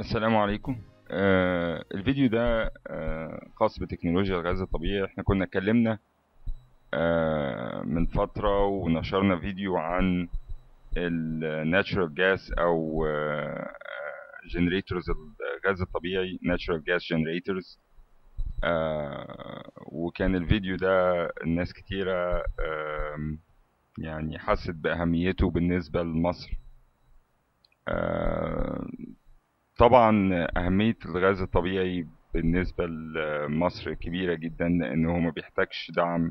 السلام عليكم آه الفيديو ده آه خاص بتكنولوجيا الغاز الطبيعي احنا كنا اتكلمنا آه من فترة ونشرنا فيديو عن الناتشورال جاس او جنريتورز الغاز الطبيعي ناتشورال جاس جنريتورز وكان الفيديو ده الناس كتيرة آه يعني حست بأهميته بالنسبة لمصر آه طبعا أهمية الغاز الطبيعي بالنسبة لمصر كبيرة جدا لأنه ما بيحتاجش دعم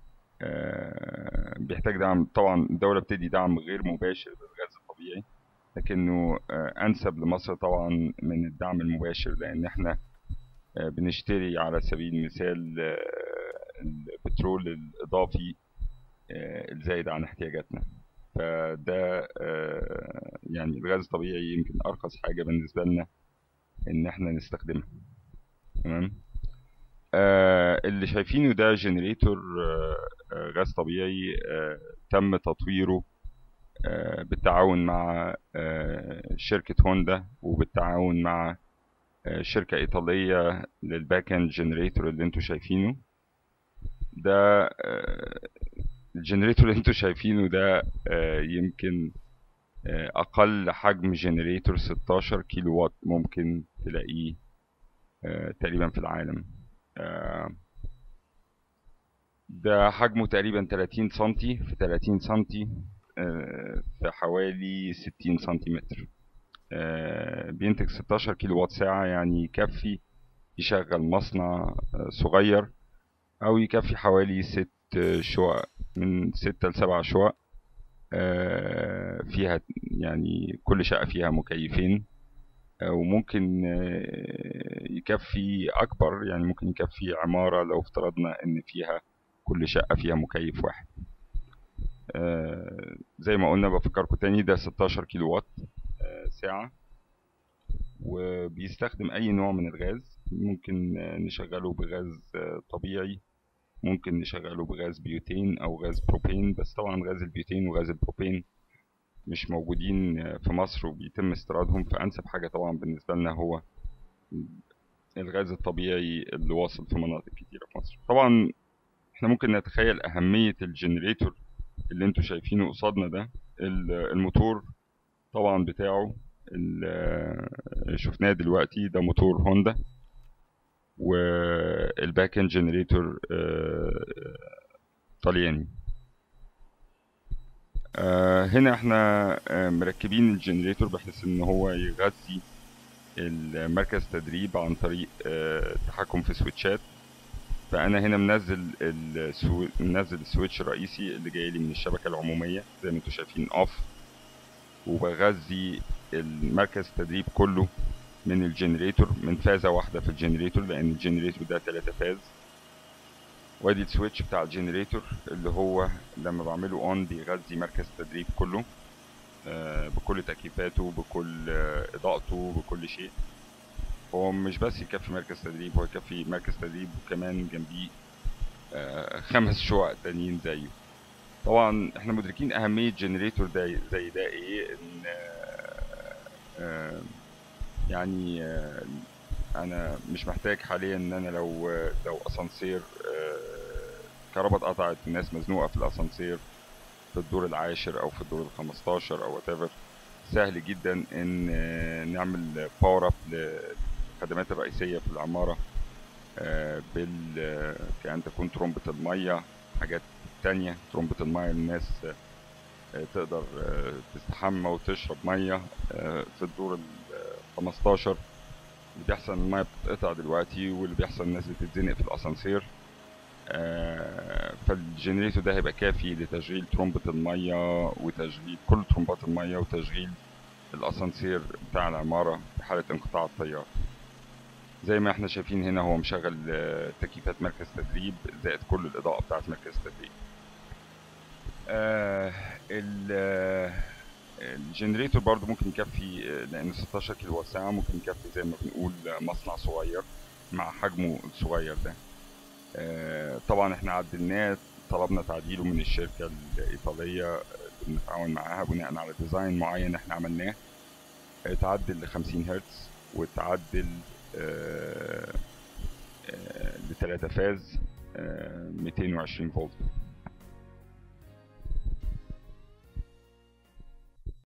بيحتاج دعم طبعا الدولة بتدي دعم غير مباشر للغاز الطبيعي لكنه أنسب لمصر طبعا من الدعم المباشر لأن احنا بنشتري على سبيل المثال البترول الإضافي الزايد عن احتياجاتنا فده يعني الغاز الطبيعي يمكن ارخص حاجه بالنسبه لنا ان احنا نستخدمها تمام آه اللي شايفينه ده جنريتور آه غاز طبيعي آه تم تطويره آه بالتعاون مع آه شركة هوندا وبالتعاون مع آه شركة إيطالية للباك اند جنريتور اللي انتوا شايفينه ده آه الجنريتور اللي انتوا شايفينه ده آه يمكن آه اقل حجم جنريتور 16 كيلو وات ممكن تلاقيه آه تقريبا في العالم ده حجمه تقريبا 30 سنتي في 30 سنتي في حوالي 60 سنتيمتر بينتج 16 كيلو وات ساعة يعني يكفي يشغل مصنع صغير او يكفي حوالي ست شقق من ستة لسبع شقق فيها يعني كل شقة فيها مكيفين وممكن يكفي أكبر يعني ممكن يكفي عمارة لو افترضنا إن فيها كل شقة فيها مكيف واحد زي ما قلنا بفكركم تاني ده 16 كيلو وات ساعة وبيستخدم أي نوع من الغاز ممكن نشغله بغاز طبيعي ممكن نشغله بغاز بيوتين او غاز بروبين بس طبعا غاز البيوتين وغاز البروبين مش موجودين في مصر وبيتم استيرادهم فانسب حاجه طبعا بالنسبه لنا هو الغاز الطبيعي اللي واصل في مناطق كتيره في مصر طبعا احنا ممكن نتخيل اهميه الجنريتور اللي انتوا شايفينه قصادنا ده الموتور طبعا بتاعه اللي شفناه دلوقتي ده موتور هوندا والباك اند جنريتور طلياني هنا احنا مركبين الجنريتور بحيث ان هو يغذي المركز تدريب عن طريق التحكم في سويتشات فانا هنا منزل السو... منزل السويتش الرئيسي اللي جاي لي من الشبكه العموميه زي ما انتم شايفين اوف وبغذي المركز التدريب كله من الجنريتور من فازة واحدة في الجنريتور لأن الجنريتور ده تلاتة فاز وادي السويتش بتاع الجنريتور اللي هو لما بعمله اون بيغذي مركز التدريب كله آه بكل تكييفاته بكل آه اضاءته بكل شيء هو مش بس يكفي مركز تدريب هو يكفي مركز تدريب وكمان جنبيه آه خمس شقق تانيين زيه طبعا احنا مدركين اهمية جنريتور ده زي ده ايه ان يعني انا مش محتاج حاليا ان انا لو لو اسانسير كهرباء اتقطعت الناس مزنوقه في الاسانسير في الدور العاشر او في الدور الخمستاشر او whatever سهل جدا ان نعمل باور اب للخدمات الرئيسيه في العماره بال كأن تكون ترمبة المية حاجات تانية ترمبة المية الناس تقدر تستحمى وتشرب مية في الدور 15 اللي بيحصل المية بتتقطع دلوقتي واللي بيحصل الناس بتتزنق في الاسانسير آه فالجنريتور ده هيبقى كافي لتشغيل ترمبة المية وتشغيل كل ترمبات المية وتشغيل الاسانسير بتاع العمارة في حالة انقطاع التيار زي ما احنا شايفين هنا هو مشغل آه تكييفات مركز تدريب زائد كل الاضاءة بتاعت مركز التدريب آه الجنريتور برضو ممكن يكفي لان 16 كيلو وات ساعه ممكن يكفي زي ما بنقول مصنع صغير مع حجمه الصغير ده طبعا احنا عدلناه طلبنا تعديله من الشركه الايطاليه اللي بنتعاون معاها بناء على ديزاين معين احنا عملناه اتعدل ل 50 هرتز وتعدل لتلاتة فاز آه، 220 فولت